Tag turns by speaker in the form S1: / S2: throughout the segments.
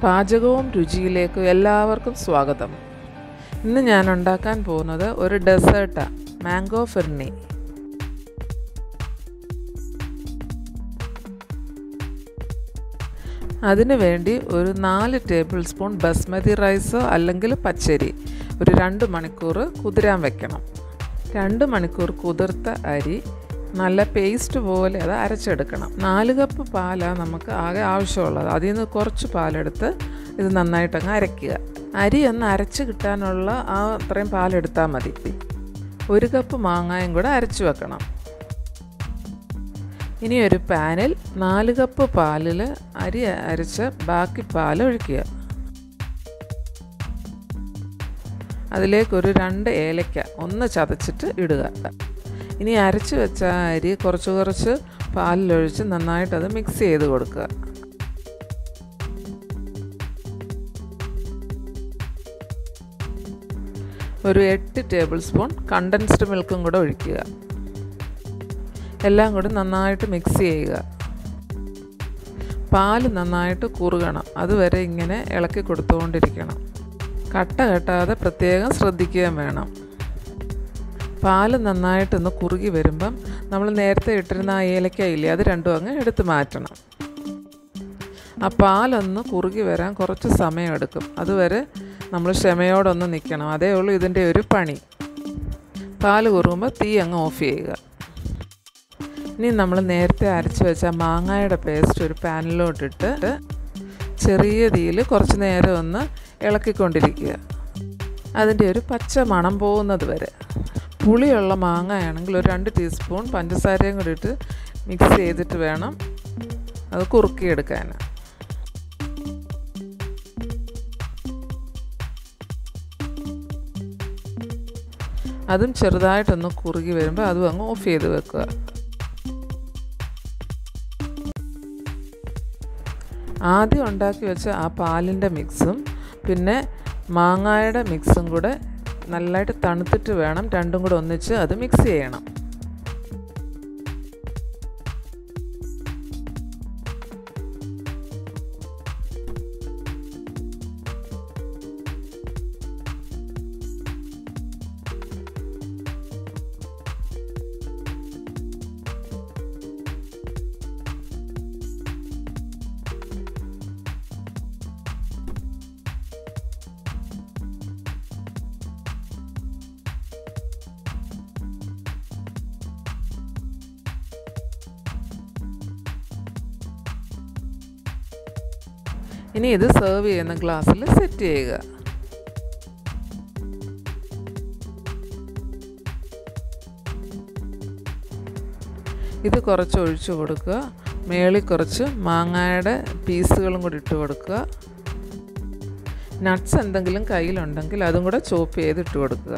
S1: പാചകവും രുചിയിലേക്ക് എല്ലാവർക്കും സ്വാഗതം ഇന്ന് ഞാൻ ഉണ്ടാക്കാൻ പോകുന്നത് ഒരു ഡെസേർട്ടാണ് മാംഗോ ഫിർണി അതിനു വേണ്ടി ഒരു നാല് ടേബിൾ സ്പൂൺ ബസ്മതി റൈസോ അല്ലെങ്കിൽ പച്ചരി ഒരു രണ്ട് മണിക്കൂർ കുതിരാൻ വെക്കണം രണ്ട് മണിക്കൂർ കുതിർത്ത അരി നല്ല പേസ്റ്റ് പോലെ അത് അരച്ചെടുക്കണം നാല് കപ്പ് പാലാണ് നമുക്ക് ആകെ ആവശ്യമുള്ളത് അതിൽ നിന്ന് കുറച്ച് പാലെടുത്ത് ഇത് നന്നായിട്ടങ്ങ് അരയ്ക്കുക അരി ഒന്ന് അരച്ച് കിട്ടാനുള്ള ആ അത്രയും പാലെടുത്താൽ മതി ഒരു കപ്പ് മാങ്ങായും കൂടെ അരച്ച് വെക്കണം ഇനി ഒരു പാനിൽ നാല് കപ്പ് പാലിൽ അരി അരച്ച് ബാക്കി പാൽ ഒഴിക്കുക അതിലേക്കൊരു രണ്ട് ഏലക്ക ഒന്ന് ചതച്ചിട്ട് ഇടുക ഇനി അരച്ച് വെച്ച അരി കുറച്ച് കുറച്ച് പാലിലൊഴിച്ച് നന്നായിട്ടത് മിക്സ് ചെയ്ത് കൊടുക്കുക ഒരു എട്ട് ടേബിൾ സ്പൂൺ കണ്ടൻസ്ഡ് മിൽക്കും കൂടെ ഒഴിക്കുക എല്ലാം കൂടി നന്നായിട്ട് മിക്സ് ചെയ്യുക പാല് നന്നായിട്ട് കുറുകണം അതുവരെ ഇങ്ങനെ ഇളക്കി കൊടുത്തുകൊണ്ടിരിക്കണം കട്ട കെട്ടാതെ പ്രത്യേകം ശ്രദ്ധിക്കുകയും വേണം പാല് നന്നായിട്ടൊന്ന് കുറുകി വരുമ്പം നമ്മൾ നേരത്തെ ഇട്ടിരുന്ന ആ ഏലക്ക ഇല്ലേ അത് രണ്ടും അങ്ങ് എടുത്ത് മാറ്റണം ആ പാലൊന്ന് കുറുകി വരാൻ കുറച്ച് സമയമെടുക്കും അതുവരെ നമ്മൾ ക്ഷമയോടൊന്ന് നിൽക്കണം അതേ ഉള്ളൂ ഇതിൻ്റെ ഒരു പണി പാല് കുറുകുമ്പോൾ തീ അങ്ങ് ഓഫ് ചെയ്യുക ഇനി നമ്മൾ നേരത്തെ അരച്ച് വെച്ച മാങ്ങായുടെ പേസ്റ്റ് ഒരു പാനിലോട്ടിട്ട് ചെറിയ തീയിൽ കുറച്ച് നേരം ഒന്ന് ഇളക്കിക്കൊണ്ടിരിക്കുക അതിൻ്റെ ഒരു പച്ച മണം പോകുന്നത് വരെ പുളിയുള്ള മാങ്ങയാണെങ്കിൽ ഒരു രണ്ട് ടീസ്പൂൺ പഞ്ചസാരയും കൂടി ഇട്ട് മിക്സ് ചെയ്തിട്ട് വേണം അത് കുറുക്കിയെടുക്കാൻ അതും ചെറുതായിട്ടൊന്ന് കുറുകി വരുമ്പോൾ അതും അങ്ങ് ഓഫ് ചെയ്ത് വെക്കുക ആദ്യം ഉണ്ടാക്കി വെച്ച ആ പാലിൻ്റെ മിക്സും പിന്നെ മാങ്ങായുടെ മിക്സും കൂടെ നല്ലതായിട്ട് തണുത്തിട്ട് വേണം രണ്ടും കൂടെ ഒന്നിച്ച് അത് മിക്സ് ചെയ്യണം ഇനി ഇത് സെർവ് ചെയ്യുന്ന ഗ്ലാസ്സിൽ സെറ്റ് ചെയ്യുക ഇത് കുറച്ച് ഒഴിച്ചു കൊടുക്കുക മേളിൽ കുറച്ച് മാങ്ങയുടെ പീസുകളും കൂടി ഇട്ട് കൊടുക്കുക നട്ട്സ് എന്തെങ്കിലും കയ്യിലുണ്ടെങ്കിൽ അതും കൂടെ ചോപ്പ് ചെയ്ത് ഇട്ട് കൊടുക്കുക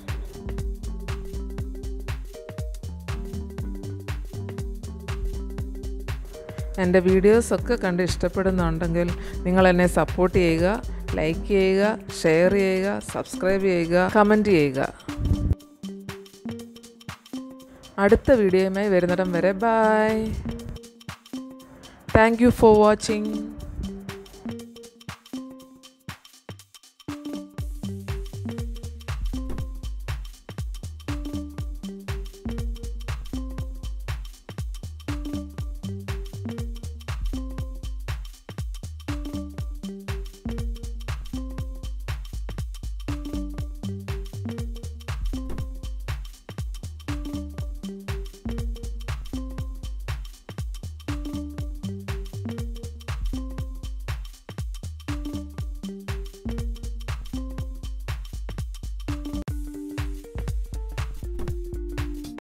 S1: എൻ്റെ വീഡിയോസൊക്കെ കണ്ട് ഇഷ്ടപ്പെടുന്നുണ്ടെങ്കിൽ നിങ്ങൾ എന്നെ സപ്പോർട്ട് ചെയ്യുക ലൈക്ക് ചെയ്യുക ഷെയർ ചെയ്യുക സബ്സ്ക്രൈബ് ചെയ്യുക കമൻറ്റ് ചെയ്യുക അടുത്ത വീഡിയോയുമായി വരുന്നിടം വരെ bye thank you for watching